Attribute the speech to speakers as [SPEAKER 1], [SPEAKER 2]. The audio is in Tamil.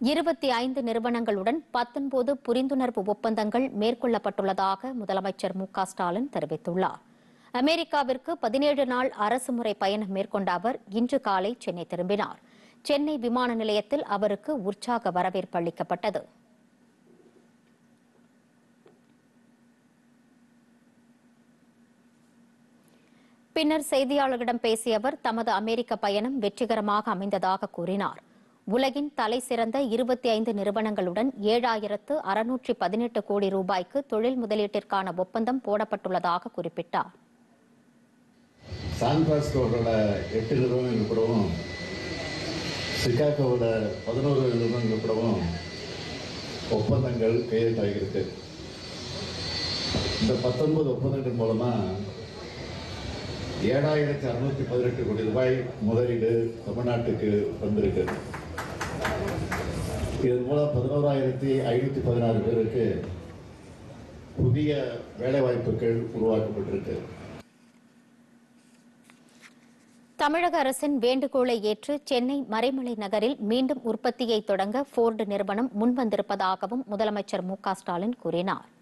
[SPEAKER 1] இருபத்தி ஐந்து நிறுவனங்களுடன் பத்தொன்பது புரிந்துணர்வு ஒப்பந்தங்கள் மேற்கொள்ளப்பட்டுள்ளதாக முதலமைச்சர் மு க ஸ்டாலின் தெரிவித்துள்ளார் அமெரிக்காவிற்கு பதினேழு நாள் அரசுமுறை பயணம் மேற்கொண்ட அவர் இன்று காலை சென்னை திரும்பினார் சென்னை விமான நிலையத்தில் அவருக்கு உற்சாக வரவேற்பு அளிக்கப்பட்டது பின்னர் செய்தியாளர்களிடம் பேசிய அவர் தமது அமெரிக்க பயணம் வெற்றிகரமாக அமைந்ததாக கூறினார் உலகின் தலை சிறந்த இருபத்தி ஐந்து நிறுவனங்களுடன் ஏழாயிரத்து அறுநூற்றி பதினெட்டு கோடி ரூபாய்க்கு தொழில் முதலீட்டிற்கான ஒப்பந்தம் போடப்பட்டுள்ளதாக குறிப்பிட்டார்
[SPEAKER 2] சான் பிரான்ஸ்கோவோட எட்டு நிறுவனங்கள் கூடவும் சிகாகோவோட பதினோரு நிறுவனங்கள் கூடவும் ஒப்பந்தங்கள் கையெழுத்தாகியிருக்கு இந்த பத்தொன்பது ஒப்பந்தங்கள் மூலமா ஏழாயிரத்தி அறுநூத்தி பதினெட்டு கோடி ரூபாய் முதலீடு தமிழ்நாட்டுக்கு வந்திருக்கு இதன் மூலம் பதினோராயிரத்தி ஐநூத்தி பதினாறு பேருக்கு புதிய வேலைவாய்ப்புகள் உருவாக்கப்பட்டிருக்கு
[SPEAKER 1] தமிழக அரசின் வேண்டுகோளை ஏற்று சென்னை மறைமலை நகரில் மீண்டும் உற்பத்தியை தொடங்க போர்டு நிறுவனம் முன்வந்திருப்பதாகவும் முதலமைச்சர் மு க ஸ்டாலின் கூறினார்